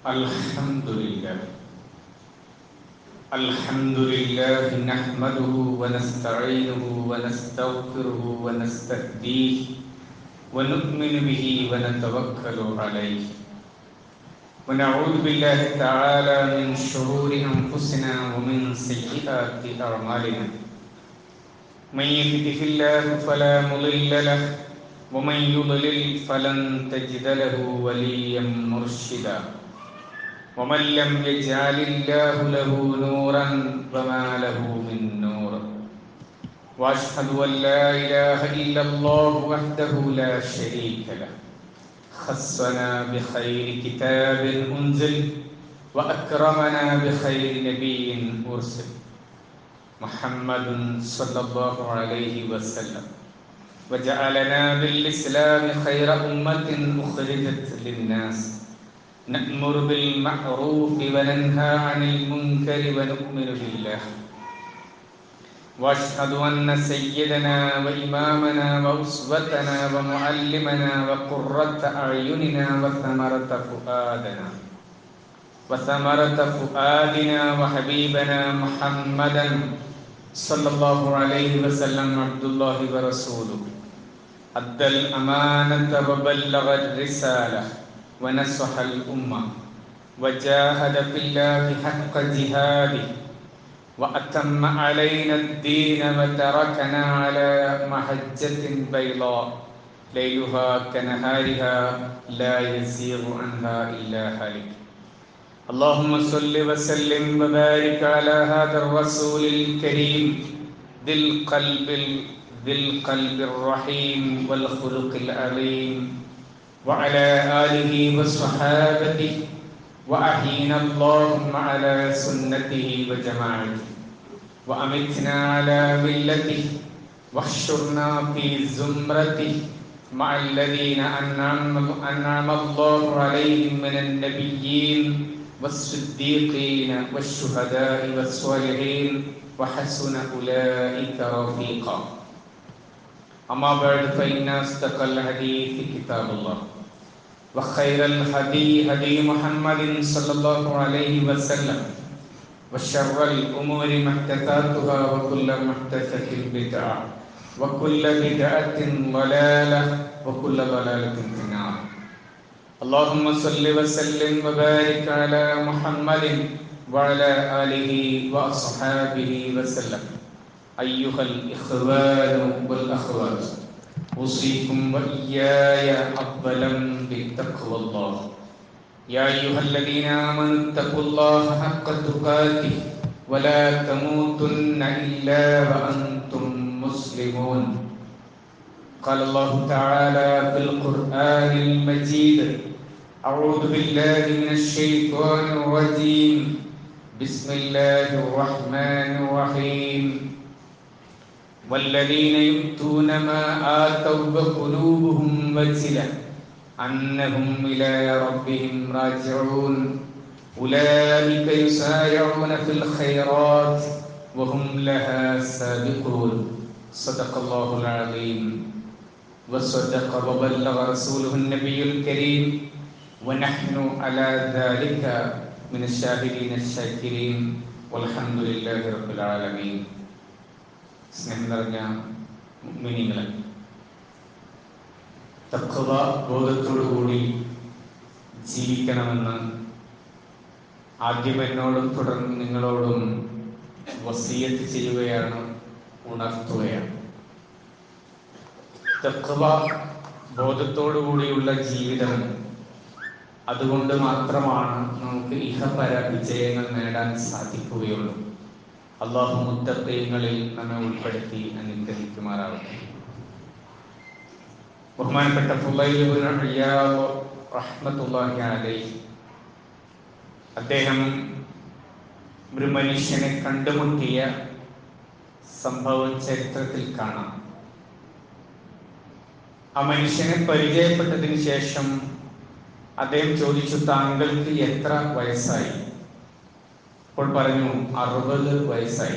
الحمد لله الحمد لله نحمده ونستعينه ونستغفره ونستهديه ونؤمن به ونتوكل عليه ونعوذ بالله تعالى من شرور انفسنا ومن سيئات اعمالنا من يهده الله فلا مضل له ومن يضلل فلن تجد له وليا مرشدا ومن لم يجعل الله له نورا فما له من نور واشهد ان لا اله الا الله وحده لا شريك له خصنا بخير كتاب انزل واكرمنا بخير نبي ارسل محمد صلى الله عليه وسلم وجعلنا بالاسلام خير امه اخرجت للناس نأمر بالمعروف وننهى عن المنكر ونؤمن بالله واشهد ان سيدنا وامامنا واسوتنا ومعلمنا وقره اعيننا وثمره فؤادنا وثمره فؤادنا وحبيبنا محمدا صلى الله عليه وسلم عبد الله ورسوله ادى الامانه وبلغ الرساله ونصح الأمة وجاهد في الله حق جهاده وأتم علينا الدين وتركنا على محجة بيضاء ليلها كنهارها لا يزيغ عنها إلا هالك اللهم صل وسلم وبارك على هذا الرسول الكريم ذي القلب ذي القلب الرحيم والخلق العظيم وعلى آله وصحابته وأحينا اللهم على سنته وجماعته وأمتنا على ملته واحشرنا في زمرته مع الذين أنعم, أنعم الله عليهم من النبيين والصديقين والشهداء والصالحين وحسن أولئك رفيقا أما بعد فإن أصدق الحديث كتاب الله وخير الهدي هدي محمد صلى الله عليه وسلم وشر الأمور محدثاتها وكل محدثة بدعة وكل بدعة ضلالة وكل ضلالة في النار اللهم صل وسلم وبارك على محمد وعلى آله وأصحابه وسلم أيها الإخوان والأخوات أوصيكم وإياي أولا بتقوى الله يا أيها الذين آمنوا اتقوا الله حق تقاته ولا تموتن إلا وأنتم مسلمون قال الله تعالى في القرآن المجيد أعوذ بالله من الشيطان الرجيم بسم الله الرحمن الرحيم والذين يؤتون ما آتوا وقلوبهم وجلة أنهم إلى ربهم راجعون أولئك يسارعون في الخيرات وهم لها سابقون صدق الله العظيم وصدق وبلغ رسوله النبي الكريم ونحن على ذلك من الشاهدين الشاكرين والحمد لله رب العالمين സ്നേഹം നിറഞ്ഞ മിനിങ്ങളെ തത്വ ബോധത്തോടുകൂടി ജീവിക്കണമെന്ന് ആദ്യം എന്നോടും തുടർന്ന് നിങ്ങളോടും വസീയത്ത് ചെയ്യുകയാണ് ഉണർത്തുകയാണ് തത്വ ബോധത്തോടുകൂടിയുള്ള ജീവിതം അതുകൊണ്ട് മാത്രമാണ് നമുക്ക് ഇഹപര വിജയങ്ങൾ നേടാൻ സാധിക്കുകയുള്ളൂ അള്ളാഹു മുത്തക്കയങ്ങളിൽ നമ്മെ ഉൾപ്പെടുത്തി അനുഗ്രഹിക്കുമാറാവട്ടെ ബഹുമാനപ്പെട്ട റഹ്മത്തുള്ളാഹി അലൈഹി അദ്ദേഹം ഒരു മനുഷ്യനെ കണ്ടുമുട്ടിയ സംഭവം ചരിത്രത്തിൽ കാണാം ആ മനുഷ്യനെ പരിചയപ്പെട്ടതിന് ശേഷം അദ്ദേഹം ചോദിച്ചു താങ്കൾക്ക് എത്ര വയസ്സായി അപ്പോൾ പറഞ്ഞു അറുപത് വയസ്സായി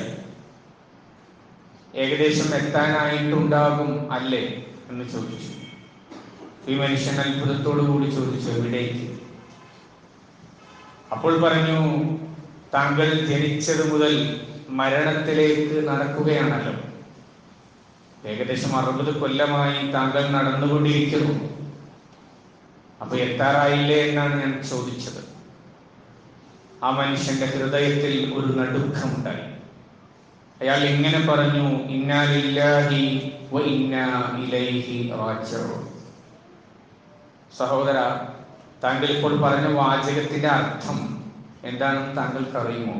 ഏകദേശം എത്താനായിട്ടുണ്ടാകും അല്ലേ എന്ന് ചോദിച്ചു ഈ മനുഷ്യൻ അത്ഭുതത്തോടു കൂടി ചോദിച്ചു എവിടേക്ക് അപ്പോൾ പറഞ്ഞു താങ്കൾ ജനിച്ചത് മുതൽ മരണത്തിലേക്ക് നടക്കുകയാണല്ലോ ഏകദേശം അറുപത് കൊല്ലമായി താങ്കൾ നടന്നുകൊണ്ടിരിക്കുന്നു അപ്പൊ എത്താറായില്ലേ എന്നാണ് ഞാൻ ചോദിച്ചത് ആ മനുഷ്യന്റെ ഹൃദയത്തിൽ ഒരു നടുക്കമുണ്ടായി അയാൾ ഇങ്ങനെ പറഞ്ഞു ഇന്നാലില്ലാഹി വ ഇന്നാ ഇലൈഹി റാജിഊൻ സഹോദര താങ്കൾ ഇപ്പോൾ പറഞ്ഞ വാചകത്തിന്റെ അർത്ഥം എന്താണെന്ന് താങ്കൾക്ക് അറിയുമോ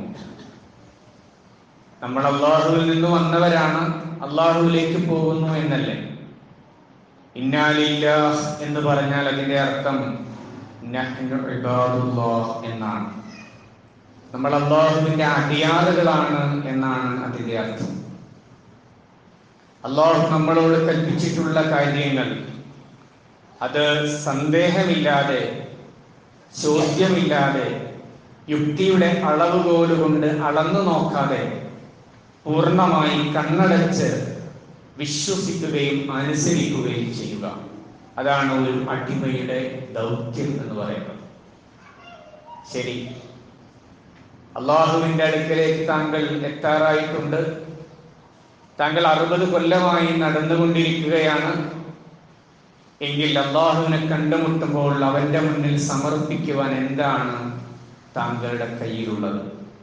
നമ്മൾ അള്ളാഹുവിൽ നിന്ന് വന്നവരാണ് അള്ളാഹുവിലേക്ക് പോകുന്നു എന്നല്ലേ ഇന്നാലില്ല എന്ന് പറഞ്ഞാൽ അതിന്റെ അർത്ഥം നഹ്നു ഇബാദുല്ലാഹ് എന്നാണ് നമ്മൾ അള്ളാഹുവിന്റെ അടിയാറുകളാണ് എന്നാണ് അതിന്റെ അർത്ഥം അള്ളാഹു നമ്മളോട് കൽപ്പിച്ചിട്ടുള്ള കാര്യങ്ങൾ അത് സന്ദേഹമില്ലാതെ ചോദ്യമില്ലാതെ യുക്തിയുടെ അളവുകോല് കൊണ്ട് അളന്നു നോക്കാതെ പൂർണ്ണമായി കണ്ണടച്ച് വിശ്വസിക്കുകയും അനുസരിക്കുകയും ചെയ്യുക അതാണ് ഒരു അടിമയുടെ ദൗത്യം എന്ന് പറയുന്നത് ശരി അള്ളാഹുവിന്റെ അടുക്കലേക്ക് താങ്കൾ എത്താറായിട്ടുണ്ട് താങ്കൾ അറുപത് കൊല്ലമായി നടന്നുകൊണ്ടിരിക്കുകയാണ് എങ്കിൽ അള്ളാഹുവിനെ കണ്ടുമുട്ടുമ്പോൾ അവന്റെ മുന്നിൽ സമർപ്പിക്കുവാൻ എന്താണ് താങ്കളുടെ കയ്യിലുള്ളത്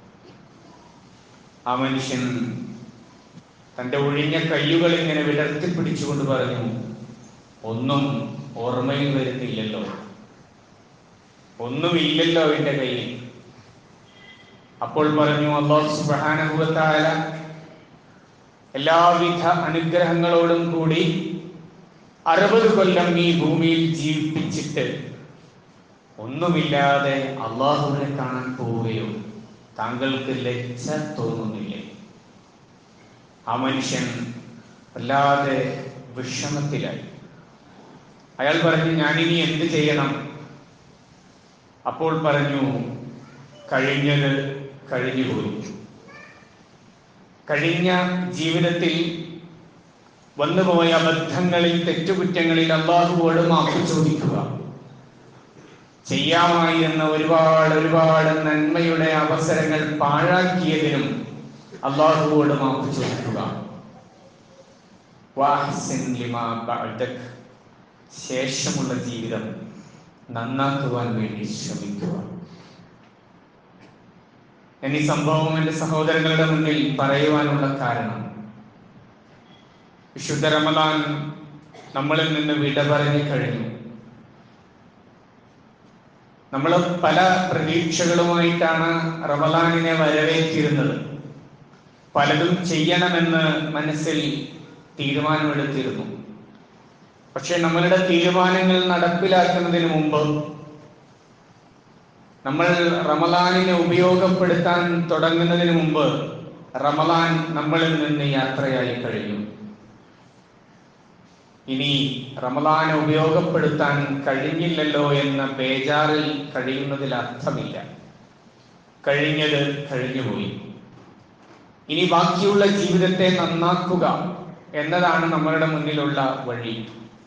ആ മനുഷ്യൻ തന്റെ ഒഴിഞ്ഞ കയ്യുകൾ ഇങ്ങനെ വിടർത്തി പിടിച്ചുകൊണ്ട് പറഞ്ഞു ഒന്നും ഓർമ്മയിൽ വരുന്നില്ലല്ലോ ഒന്നുമില്ലല്ലോ എന്റെ കയ്യിൽ അപ്പോൾ പറഞ്ഞു അള്ളാഹു സുബാനുഭവത്തായ എല്ലാവിധ അനുഗ്രഹങ്ങളോടും കൂടി അറുപത് കൊല്ലം ഈ ഭൂമിയിൽ ജീവിപ്പിച്ചിട്ട് ഒന്നുമില്ലാതെ അള്ളാഹുവിനെ കാണാൻ പോവുകയോ താങ്കൾക്ക് ലജ്ജ തോന്നുന്നില്ലേ ആ മനുഷ്യൻ വല്ലാതെ വിഷമത്തിലായി അയാൾ പറഞ്ഞു ഞാനിനി എന്ത് ചെയ്യണം അപ്പോൾ പറഞ്ഞു കഴിഞ്ഞത് കഴിഞ്ഞുപോയി കഴിഞ്ഞ ജീവിതത്തിൽ വന്നുപോയ അബദ്ധങ്ങളിൽ തെറ്റുകുറ്റങ്ങളിൽ അള്ളാഹുവോട് മാപ്പ് ചോദിക്കുക ചെയ്യാമായിരുന്ന ഒരുപാട് ഒരുപാട് നന്മയുടെ അവസരങ്ങൾ പാഴാക്കിയതിനും അള്ളാഹുവോട് മാപ്പ് ചോദിക്കുക വാഹ്സിൻ ലിമാ ബഅദക്. ശേഷമുള്ള ജീവിതം നന്നാക്കുവാൻ വേണ്ടി ശ്രമിക്കുക ഞാൻ ഈ സംഭവം എന്റെ സഹോദരങ്ങളുടെ മുന്നിൽ പറയുവാനുള്ള കാരണം വിശുദ്ധ റമദാൻ നമ്മളിൽ നിന്ന് വിട പറഞ്ഞു കഴിഞ്ഞു നമ്മൾ പല പ്രതീക്ഷകളുമായിട്ടാണ് റമദാനിനെ വരവേറ്റിരുന്നത് പലതും ചെയ്യണമെന്ന് മനസ്സിൽ തീരുമാനമെടുത്തിരുന്നു പക്ഷെ നമ്മളുടെ തീരുമാനങ്ങൾ നടപ്പിലാക്കുന്നതിന് മുമ്പ് നമ്മൾ റമദാനിനെ ഉപയോഗപ്പെടുത്താൻ തുടങ്ങുന്നതിന് മുമ്പ് റമദാൻ നമ്മളിൽ നിന്ന് യാത്രയായി കഴിഞ്ഞു ഇനി റമദാനെ ഉപയോഗപ്പെടുത്താൻ കഴിഞ്ഞില്ലല്ലോ എന്ന ബേജാറിൽ കഴിയുന്നതിൽ അർത്ഥമില്ല കഴിഞ്ഞത് കഴിഞ്ഞുപോയി ഇനി ബാക്കിയുള്ള ജീവിതത്തെ നന്നാക്കുക എന്നതാണ് നമ്മളുടെ മുന്നിലുള്ള വഴി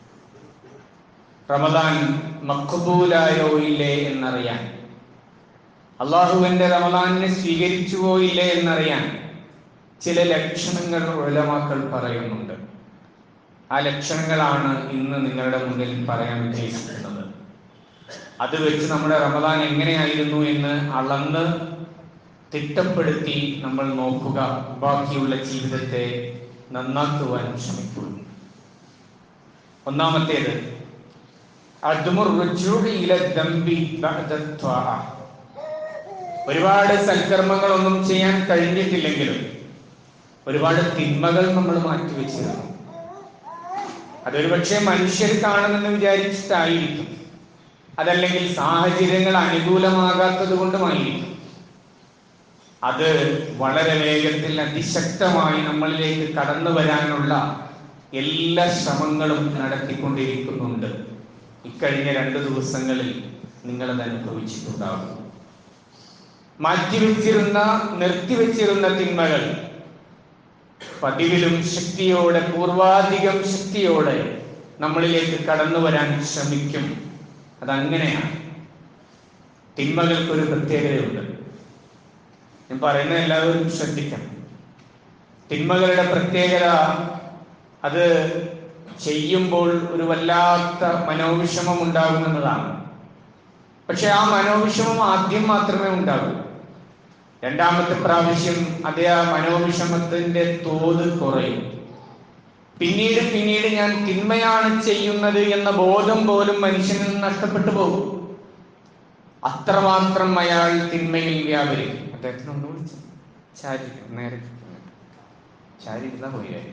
റമദാൻ മഖബൂലായോ ഇല്ലേ എന്നറിയാൻ അള്ളാഹുവിന്റെ റമദാനിനെ സ്വീകരിച്ചുവോ ഇല്ലേ എന്നറിയാൻ ചില ലക്ഷണങ്ങൾ ഉലമാക്കൾ പറയുന്നുണ്ട് ആ ലക്ഷണങ്ങളാണ് ഇന്ന് നിങ്ങളുടെ മുന്നിൽ പറയാൻ ഉദ്ദേശിക്കുന്നത് അത് വെച്ച് നമ്മുടെ റമദാൻ എങ്ങനെയായിരുന്നു എന്ന് അളന്ന് തിട്ടപ്പെടുത്തി നമ്മൾ നോക്കുക ബാക്കിയുള്ള ജീവിതത്തെ നന്നാക്കുവാൻ ശ്രമിക്കുക ഒന്നാമത്തേത് അദ്മുർ റുജൂഇ ഇല ദംബി ബഅദ ത്വാഅ. ഒരുപാട് സൽക്കർമ്മങ്ങളൊന്നും ചെയ്യാൻ കഴിഞ്ഞിട്ടില്ലെങ്കിലും ഒരുപാട് തിന്മകൾ നമ്മൾ മാറ്റിവെച്ചിരുന്നു അതൊരു പക്ഷേ മനുഷ്യർ കാണുമെന്ന് വിചാരിച്ചിട്ടായിരിക്കും അതല്ലെങ്കിൽ സാഹചര്യങ്ങൾ അനുകൂലമാകാത്തത് കൊണ്ടുമായിരിക്കും അത് വളരെ വേഗത്തിൽ അതിശക്തമായി നമ്മളിലേക്ക് കടന്നു വരാനുള്ള എല്ലാ ശ്രമങ്ങളും നടത്തിക്കൊണ്ടിരിക്കുന്നുണ്ട് ഇക്കഴിഞ്ഞ രണ്ട് ദിവസങ്ങളിൽ നിങ്ങളത് അനുഭവിച്ചിട്ടുണ്ടാകും മാറ്റിവെച്ചിരുന്ന നിർത്തിവെച്ചിരുന്ന തിന്മകൾ പതിവിലും ശക്തിയോടെ പൂർവാധികം ശക്തിയോടെ നമ്മളിലേക്ക് കടന്നു വരാൻ ശ്രമിക്കും അതങ്ങനെയാണ് തിന്മകൾക്കൊരു പ്രത്യേകതയുണ്ട് ഞാൻ പറയുന്ന എല്ലാവരും ശ്രദ്ധിക്കണം തിന്മകളുടെ പ്രത്യേകത അത് ചെയ്യുമ്പോൾ ഒരു വല്ലാത്ത മനോവിഷമം ഉണ്ടാകുമെന്നതാണ് പക്ഷെ ആ മനോവിഷമം ആദ്യം മാത്രമേ ഉണ്ടാകൂ രണ്ടാമത്തെ പ്രാവശ്യം അതേ ആ മനോവിഷമത്തിന്റെ തോത് കുറയും പിന്നീട് പിന്നീട് ഞാൻ തിന്മയാണ് ചെയ്യുന്നത് എന്ന ബോധം പോലും മനുഷ്യനിൽ നിന്ന് നഷ്ടപ്പെട്ടു പോകും അത്രമാത്രം അയാൾ തിന്മയിൽ വ്യാപരിക്കും അദ്ദേഹത്തിന് ഒന്ന് വിളിച്ചു ചാരി നേരെ ചാരി ഇരുന്നാ പോയായി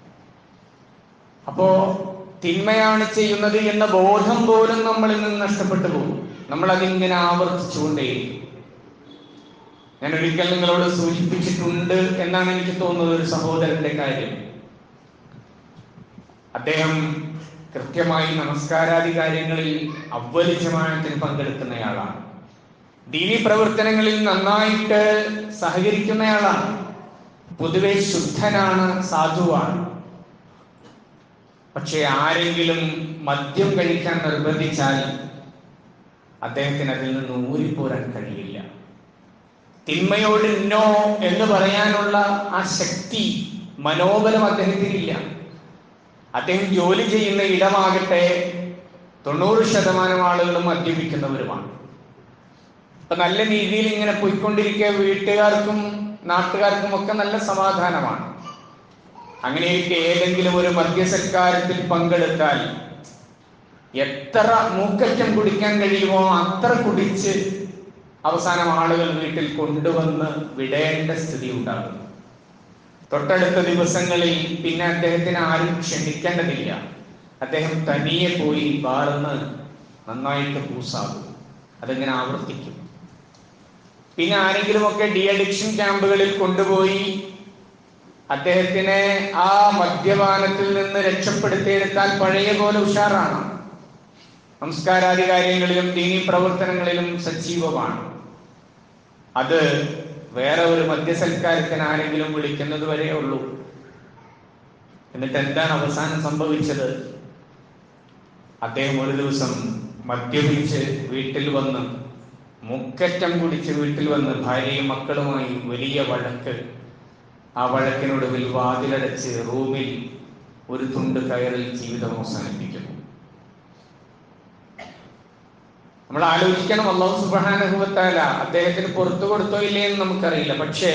അപ്പോ തിന്മയാണ് ചെയ്യുന്നത് എന്ന ബോധം പോലും നമ്മളിൽ നിന്ന് നഷ്ടപ്പെട്ടു പോകും നമ്മൾ അതിങ്ങനെ ആവർത്തിച്ചുകൊണ്ടേയിരിക്കും ഞാൻ ഒരിക്കൽ നിങ്ങളോട് സൂചിപ്പിച്ചിട്ടുണ്ട് എന്നാണ് എനിക്ക് തോന്നുന്നത് ഒരു സഹോദരന്റെ കാര്യം അദ്ദേഹം കൃത്യമായി നമസ്കാരാദി കാര്യങ്ങളിൽ അവ്വലി ജമാഅത്തിന് പങ്കെടുക്കുന്നയാളാണ് ദീനി പ്രവർത്തനങ്ങളിൽ നന്നായിട്ട് സഹകരിക്കുന്നയാളാണ് പൊതുവെ ശുദ്ധനാണ് സാധുവാണ് പക്ഷെ ആരെങ്കിലും മദ്യം കഴിക്കാൻ നിർബന്ധിച്ചാൽ അദ്ദേഹത്തിന് അതിൽ നിന്ന് ഊരിപ്പോരാൻ കഴിയില്ല തിന്മയോട് നോ എന്ന് പറയാനുള്ള ആ ശക്തി മനോബലം അദ്ദേഹത്തിനില്ല അദ്ദേഹം ജോലി ചെയ്യുന്ന ഇടമാകട്ടെ തൊണ്ണൂറ് ശതമാനം ആളുകളും മദ്യപിക്കുന്നവരുമാണ് അപ്പൊ നല്ല രീതിയിൽ ഇങ്ങനെ പോയിക്കൊണ്ടിരിക്കെ വീട്ടുകാർക്കും നാട്ടുകാർക്കും ഒക്കെ നല്ല സമാധാനമാണ് അങ്ങനെയൊക്കെ ഏതെങ്കിലും ഒരു മദ്യസൽക്കാരത്തിൽ പങ്കെടുത്താൽ എത്ര മൂക്കറ്റം കുടിക്കാൻ കഴിയുമോ അത്ര കുടിച്ച് അവസാനം ആളുകൾ വീട്ടിൽ കൊണ്ടുവന്ന് വിടേണ്ട സ്ഥിതി ഉണ്ടാകും തൊട്ടടുത്ത ദിവസങ്ങളിൽ പിന്നെ അദ്ദേഹത്തിന് ആരും ക്ഷണിക്കേണ്ടതില്ല അദ്ദേഹം തനിയെ പോയി ബാർന്ന് നന്നായിട്ട് പൂസാകും അതിങ്ങനെ ആവർത്തിക്കും പിന്നെ ആരെങ്കിലുമൊക്കെ ഡി അഡിക്ഷൻ ക്യാമ്പുകളിൽ കൊണ്ടുപോയി അദ്ദേഹത്തിനെ ആ മദ്യപാനത്തിൽ നിന്ന് രക്ഷപ്പെടുത്തിയെടുത്താൽ പഴയ പോലെ ഉഷാറാണ് നമസ്കാരാദി കാര്യങ്ങളിലും ദീനി പ്രവർത്തനങ്ങളിലും സജീവമാണ് അത് വേറെ ഒരു മദ്യസൽക്കാരത്തിന് ആരെങ്കിലും വിളിക്കുന്നത് വരെ ഉള്ളൂ എന്നിട്ട് എന്താണ് അവസാനം സംഭവിച്ചത് അദ്ദേഹം ഒരു ദിവസം മദ്യപിച്ച് വീട്ടിൽ വന്ന് മുക്കറ്റം കുടിച്ച് വീട്ടിൽ വന്ന് ഭാര്യയും മക്കളുമായി വലിയ വഴക്ക് ആ വഴക്കിനൊടുവിൽ വാതിലടച്ച് റൂമിൽ ഒരു തുണ്ട് കയറിൽ ജീവിതം അവസാനിപ്പിക്കുന്നു നമ്മൾ ആലോചിക്കണം അള്ളാഹു സുബാനുഭവത്താല അദ്ദേഹത്തിന് പുറത്തു കൊടുത്തോ ഇല്ലേ എന്ന് നമുക്കറിയില്ല പക്ഷേ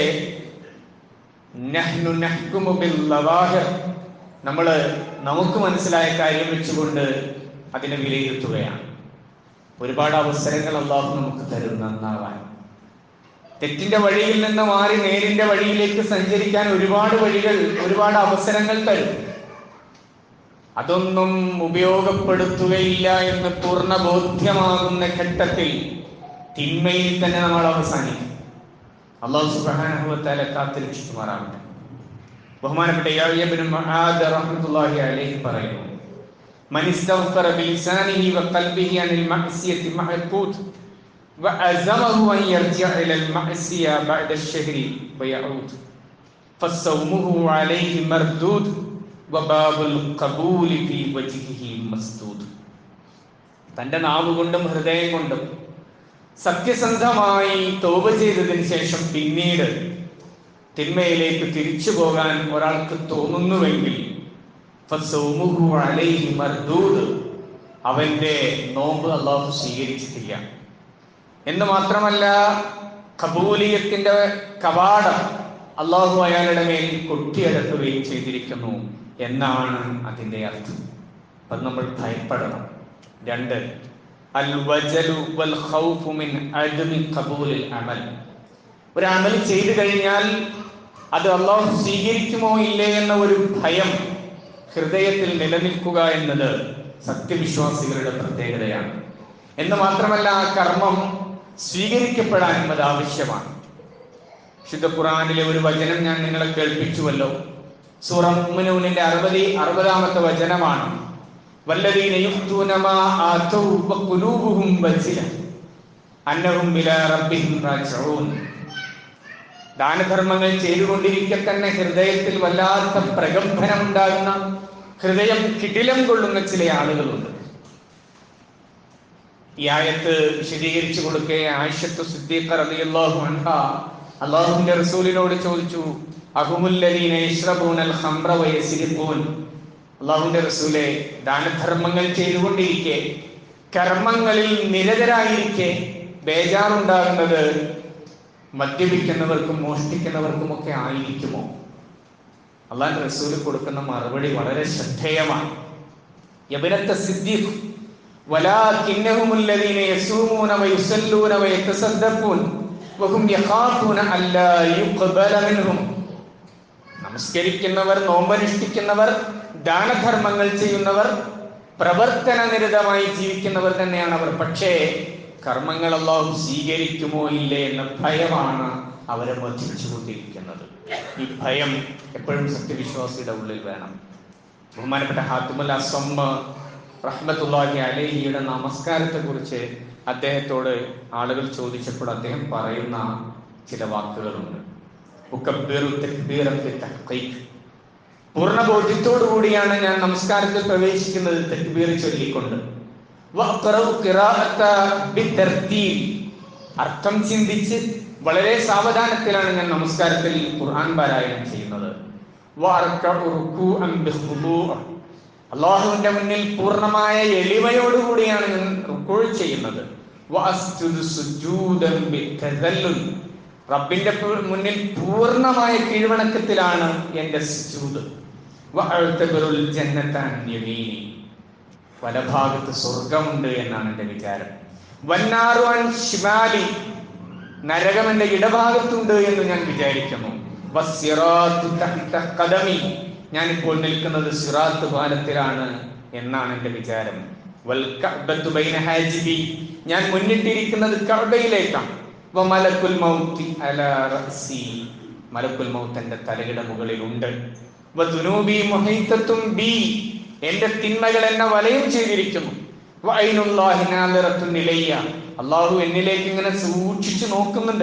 നഹ്നു നഹ്കുമു ബിൽ ലവാഹിർ നമ്മൾ നമുക്ക് മനസ്സിലായ കാര്യം വെച്ചുകൊണ്ട് അതിനെ വിലയിരുത്തുകയാണ് ഒരുപാട് അവസരങ്ങൾ അള്ളാഹു നമുക്ക് തരും നന്നാവാൻ തെറ്റിന്റെ വഴിയിൽ നിന്ന് മാറി നേരിന്റെ വഴിയിലേക്ക് സഞ്ചരിക്കാൻ ഒരുപാട് വഴികൾ ഒരുപാട് അവസരങ്ങൾ തരും അതൊന്നും ഉപയോഗപ്പെടുത്തുകയില്ല എന്ന് പൂർണ്ണ ബോധ്യമാകുന്ന ഘട്ടത്തിൽ തിന്മയിൽ തന്നെ നമ്മൾ അവസാനിക്കും അള്ളാഹു സുബ്ഹാനഹുവതആല കാത്തിരക്ഷിക്കുമാറാവട്ടെ ബഹുമാനപ്പെട്ട യാഹ്യ മുആദ് റഹ്മത്തുള്ളാഹി അലൈഹി പറയുന്നു من استغفر بلسانه وقلبه عن المعصية معقود وأزمه أن يرجع إلى المعصية بعد الشهر ويعود فصومه عليه مردود وباب القبول في وجهه مسدود തന്റെ നാവ് കൊണ്ടും ഹൃദയം കൊണ്ടും സത്യസന്ധമായി തോപ ചെയ്തതിന് ശേഷം പിന്നീട് തിന്മയിലേക്ക് തിരിച്ചു പോകാൻ ഒരാൾക്ക് തോന്നുന്നുവെങ്കിൽ ഫസൗമുഹു അലൈഹി മർദൂദ് അവന്റെ നോമ്പ് അള്ളാഹു സ്വീകരിച്ചിട്ടില്ല എന്ന് മാത്രമല്ല കബൂലിയത്തിന്റെ കവാടം അള്ളാഹു അയാളുടെ മേൽ കൊട്ടിയടക്കുകയും ചെയ്തിരിക്കുന്നു എന്നാണ് അതിന്റെ അർത്ഥം അത് നമ്മൾ ഭയപ്പെടണം രണ്ട് അൽ വജലു വൽ ഖൗഫു മിൻ അദ്മി ഖബൂലിൽ അമൽ ഒരു അമൽ ചെയ്തു കഴിഞ്ഞാൽ അത് അള്ളാഹു സ്വീകരിക്കുമോ ഇല്ലേ എന്ന ഒരു ഭയം ഹൃദയത്തിൽ നിലനിൽക്കുക എന്നത് സത്യവിശ്വാസികളുടെ പ്രത്യേകതയാണ് എന്ന് മാത്രമല്ല ആ കർമ്മം സ്വീകരിക്കപ്പെടാനും അത് ആവശ്യമാണ് ശുദ്ധ ഖുറാനിലെ ഒരു വചനം ഞാൻ നിങ്ങളെ കേൾപ്പിച്ചുവല്ലോ സൂറ മുഅ്മിനൂനിന്റെ അറുപതി അറുപതാമത്തെ വചനമാണ് വല്ലദീന യുഖ്തൂന മാ ആതൗ വഖുലൂബുഹും വജില അന്നഹും ഇലാ റബ്ബിഹിം റാജിഊൻ ദാനധർമ്മങ്ങൾ ചെയ്തുകൊണ്ടിരിക്കെ തന്നെ ഹൃദയത്തിൽ വല്ലാത്ത പ്രകമ്പനം ഉണ്ടാകുന്ന ഹൃദയം കിടിലം കൊള്ളുന്ന ചില ആളുകളുണ്ട് ഈ ആയത്ത് വിശദീകരിച്ചു കൊടുക്കെ ആയിഷത്തു സിദ്ദീഖ റളിയല്ലാഹു അൻഹ അള്ളാഹുവിന്റെ റസൂലിനോട് ചോദിച്ചു അഹുമുല്ലദീന യശ്റബൂനൽ ഖംറ വയസ്രിഖൂൻ അള്ളാഹുവിന്റെ റസൂലെ ദാനധർമ്മങ്ങൾ ചെയ്തുകൊണ്ടിരിക്കെ കർമ്മങ്ങളിൽ നിരതരായിരിക്കെ ബേജാറുണ്ടാകുന്നത് മദ്യപിക്കുന്നവർക്കും മോഷ്ടിക്കുന്നവർക്കും ഒക്കെ ആയിരിക്കുമോ അള്ളാഹ് റസൂല് കൊടുക്കുന്ന മറുപടി വളരെ ശ്രദ്ധേയമാണ് യബനത്ത സിദ്ദീഖ് ولكنهم الذين يصومون ويصلون ويتصدقون وهم يخافون ألا يقبل منهم നമസ്കരിക്കുന്നവർ നോമ്പനുഷ്ഠിക്കുന്നവർ ദാനധർമ്മങ്ങൾ ചെയ്യുന്നവർ പ്രവർത്തന നിരതമായി ജീവിക്കുന്നവർ തന്നെയാണ് അവർ പക്ഷേ കർമ്മങ്ങൾ അള്ളാഹു സ്വീകരിക്കുമോ ഇല്ലേ എന്ന ഭയമാണ് അവരെ വധിച്ചുകൊണ്ടിരിക്കുന്നത് ഈ ഭയം എപ്പോഴും സത്യവിശ്വാസിയുടെ ഉള്ളിൽ വേണം ബഹുമാനപ്പെട്ട ഹാത്തുമുൽ അസമ്മ റഹ്മത്തുള്ളാഹി അലേഹിയുടെ നമസ്കാരത്തെ കുറിച്ച് അദ്ദേഹത്തോട് ആളുകൾ ചോദിച്ചപ്പോൾ അദ്ദേഹം പറയുന്ന ചില വാക്കുകളുണ്ട് ഉക്കബ്ബിറു തക്ബീറൻ ഫി തഹ്ഖീഖ്. പൂർണ്ണ ബോധ്യത്തോടു കൂടിയാണ് ഞാൻ നമസ്കാരത്തിൽ പ്രവേശിക്കുന്നത് തക്ബീർ ചൊല്ലിക്കൊണ്ട് വഅഖറഉ ഖിറാഅത്ത ബിതർത്തീൽ. അർത്ഥം ചിന്തിച്ച് വളരെ സാവധാനത്തിലാണ് ഞാൻ നമസ്കാരത്തിൽ ഖുർആൻ പാരായണം ചെയ്യുന്നത് വഅർക്കഉ റുകൂഅൻ ബിഖുദൂഅ. അള്ളാഹുവിന്റെ മുന്നിൽ പൂർണ്ണമായ എളിമയോടുകൂടിയാണ് ഞാൻ റുക്കൂ ചെയ്യുന്നത് വഅസ്ജുദു സുജൂദൻ ബിതദല്ലുൽ. റബ്ബിന്റെ പു- മുന്നിൽ പൂർണ്ണമായ കീഴ്വണക്കത്തിലാണ് എന്റെ സുജൂദ് വഅഅ്തബിറുൽ ജന്നത അൻ യമീനി. വലഭാഗത്ത് സ്വർഗമുണ്ട് എന്നാണ് എന്റെ വിചാരം വന്നാറു അൻ ഷിമാലി നരകം എന്റെ ഇടഭാഗത്തുണ്ട് എന്ന് ഞാൻ വിചാരിക്കുന്നു വസ്സിറാത്തു തഹ്ത ഖദമി ഞാനിപ്പോൾ നിൽക്കുന്നത് സിറാത്ത് പാലത്തിലാണ് എന്നാണ് എന്റെ വിചാരം വൽ കഅബത്തു ബൈന ഹാജിബി ഞാൻ മുന്നിട്ടിരിക്കുന്നത് കഅബയിലേക്കാണ് വമലക്കുൽ മൗത്തി അലാ റഅസി മലക്കുൽ മൗത്ത് എന്റെ തലയുടെ മുകളിലുണ്ട് വദുനൂബി മുഹൈത്തത്തും ബി എന്റെ തിന്മകൾ എന്നെ വലയം ചെയ്തിരിക്കുന്നു വഅൈനുല്ലാഹി നാദിറത്തുൻ ഇലയ്യ അള്ളാഹു എന്നിലേക്ക് ഇങ്ങനെ സൂക്ഷിച്ചു നോക്കുന്നുണ്ട്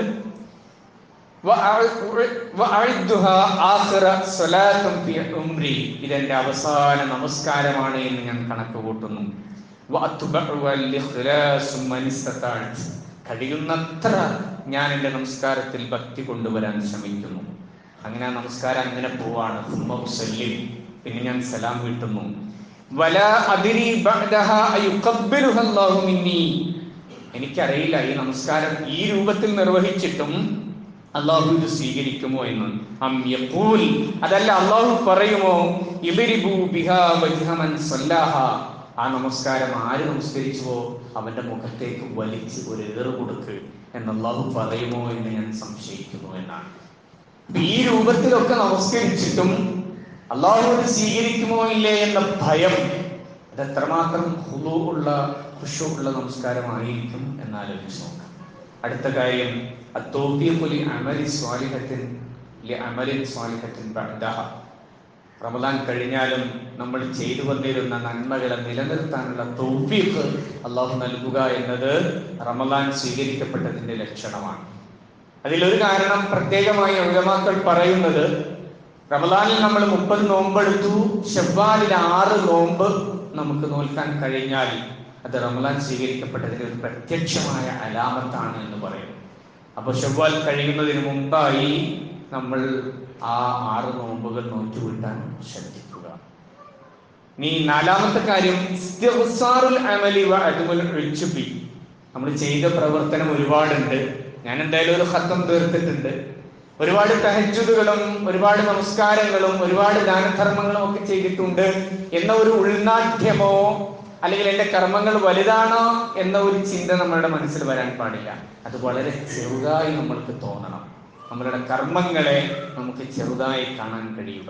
വഅഅദ്ദുഹാ ആഖിറ സ്വലാത്തും ഫി ഉംരി ഇതെന്റെ അവസാന നമസ്കാരമാണ് എന്ന് ഞാൻ കണക്ക് കൂട്ടുന്നു വഅത്ബഉ അൽ ഇഖ്ലാസു മൻ ഇസ്തതഅത്. കഴിയുന്നത്ര ഞാൻ എൻ്റെ നമസ്കാരത്തിൽ ഭക്തി കൊണ്ടുവരാൻ ശ്രമിക്കുന്നു അങ്ങനെ ആ നമസ്കാരം അങ്ങനെ പോവാണ് സുമ്മ ഉസല്ലിം. പിന്നെ ഞാൻ സലാം വീട്ടുന്നു വല അതിരി ബഅദഹാ അയുഖബ്ബിലുഹ അല്ലാഹു മിന്നി എനിക്കറിയില്ല ഈ നമസ്കാരം ഈ രൂപത്തിൽ നിർവഹിച്ചിട്ടും അള്ളാഹു ഇത് സ്വീകരിക്കുമോ എന്ന് അം യഖൂൽ അതല്ല അള്ളാഹു പറയുമോ ഇബരിബു ബിഹാ വജ്ഹ മൻ സല്ലാഹ ആ നമസ്കാരം ആര് നമസ്കരിച്ചുവോ അവന്റെ മുഖത്തേക്ക് വലിച്ച് ഒരു ഏറ് കൊടുക്ക് എന്ന് അള്ളാഹു പറയുമോ എന്ന് ഞാൻ സംശയിക്കുന്നു എന്നാണ് അപ്പൊ ഈ രൂപത്തിലൊക്കെ നമസ്കരിച്ചിട്ടും അള്ളാഹു ഇത് സ്വീകരിക്കുമോ ഇല്ലേ എന്ന ഭയം അത് എത്രമാത്രം ഹുലു ഉള്ള ഖുശു ഉള്ള നമസ്കാരമായിരിക്കും എന്നാലോചിച്ച് നോക്കാം അടുത്ത കാര്യം അത്തൗഫീഖു ലി അമലി സ്വാലിഹത്തിൻ ലി അമലിൻ സ്വാലിഹത്തിൻ ബഅദഹ റമദാൻ കഴിഞ്ഞാലും നമ്മൾ ചെയ്തു വന്നിരുന്ന നന്മകളെ നിലനിർത്താനുള്ള തൗഫീഖ് അള്ളാഹു നൽകുക എന്നത് റമദാൻ സ്വീകരിക്കപ്പെട്ടതിന്റെ ലക്ഷണമാണ് അതിലൊരു കാരണം പ്രത്യേകമായി ഉലമാക്കൾ പറയുന്നത് റമദാനിൽ നമ്മൾ മുപ്പത് നോമ്പെടുത്തു ഷവ്വാലിൽ ആറ് നോമ്പ് നമുക്ക് നോൽക്കാൻ കഴിഞ്ഞാൽ അത് റമദാൻ സ്വീകരിക്കപ്പെട്ടതിന്റെ ഒരു പ്രത്യക്ഷമായ അലാമത്താണ് എന്ന് പറയും അപ്പൊ ഷവ്വാൽ കഴിയുന്നതിന് മുമ്പായി നമ്മൾ ആ ആറ് നോമ്പുകൾ നോറ്റുവിട്ടാൻ ശ്രദ്ധിക്കുക നീ നാലാമത്തെ കാര്യം ഇസ്തിഗ്ഫാറുൽ അമലി വ അദ്മുൽ ഉജ്ബി. നമ്മൾ ചെയ്ത പ്രവർത്തനം ഒരുപാടുണ്ട് ഞാൻ എന്തായാലും ഒരു ഹത്തം തീർത്തിട്ടുണ്ട് ഒരുപാട് തഹജുദുകളും ഒരുപാട് നമസ്കാരങ്ങളും ഒരുപാട് ദാനധർമ്മങ്ങളും ഒക്കെ ചെയ്തിട്ടുണ്ട് എന്ന ഒരു ഉൾനാട്യമോ അല്ലെങ്കിൽ എൻ്റെ കർമ്മങ്ങൾ വലുതാണോ എന്ന ഒരു ചിന്ത നമ്മളുടെ മനസ്സിൽ വരാൻ പാടില്ല അത് വളരെ ചെറുതായി നമ്മൾക്ക് തോന്നണം നമ്മളുടെ കർമ്മങ്ങളെ നമുക്ക് ചെറുതായി കാണാൻ കഴിയുക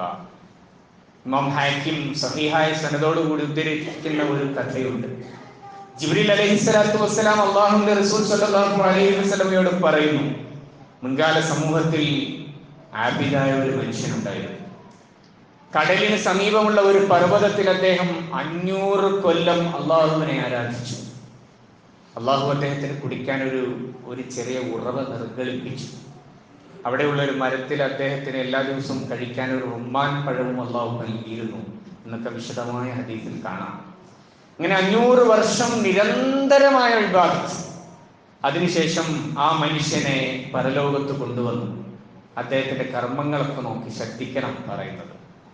ഇമാം ഹാക്കിം സഹിഹായ സനതോടുകൂടി ഉദ്ധരിക്കുന്ന ഒരു കഥയുണ്ട് ജിബ്രീൽ അലൈഹി സ്വലാത്തു വസ്സലാം അള്ളാഹുന്റെ റസൂൽ സല്ലല്ലാഹു അലൈഹി വസല്ലമയോട് പറയുന്നു മുൻകാല സമൂഹത്തിൽ ആബിദായ ഒരു മനുഷ്യനുണ്ടായിരുന്നു കടലിന് സമീപമുള്ള ഒരു പർവ്വതത്തിൽ അദ്ദേഹം അഞ്ഞൂറ് കൊല്ലം അള്ളാഹുവിനെ ആരാധിച്ചു അള്ളാഹു അദ്ദേഹത്തിന് കുടിക്കാൻ ഒരു ഒരു ചെറിയ ഉറവ നിർഗളിപ്പിച്ചു അവിടെയുള്ള ഒരു മരത്തിൽ അദ്ദേഹത്തിന് എല്ലാ ദിവസവും കഴിക്കാൻ ഒരു ഉമ്മാൻ പഴവും അള്ളാഹു നൽകിയിരുന്നു എന്നൊക്കെ വിശദമായ ഹദീസിൽ കാണാം ഇങ്ങനെ അഞ്ഞൂറ് വർഷം നിരന്തരമായ വിഭാഗിച്ചു അതിനുശേഷം ആ മനുഷ്യനെ പരലോകത്ത് കൊണ്ടുവന്നു അദ്ദേഹത്തിന്റെ കർമ്മങ്ങളൊക്കെ നോക്കി ശ്രദ്ധിക്കണം പറയുന്നത്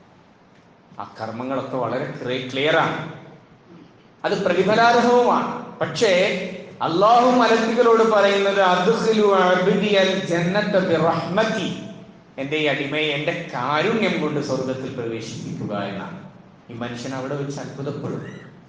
ആ കർമ്മങ്ങളൊക്കെ വളരെ ക്ലിയർ ആണ് അത് പ്രതിഫലാർഹവുമാണ് പക്ഷേ അള്ളാഹു മലക്കുകളോട് പറയുന്നത് അദ്ഖിലു അബ്ദിയൽ ജന്നത ബിറഹ്മതി എന്റെ ഈ അടിമയെ എന്റെ കാരുണ്യം കൊണ്ട് സ്വർഗത്തിൽ പ്രവേശിപ്പിക്കുക എന്നാണ് ഈ മനുഷ്യൻ അവിടെ വെച്ച് അത്ഭുതപ്പെടും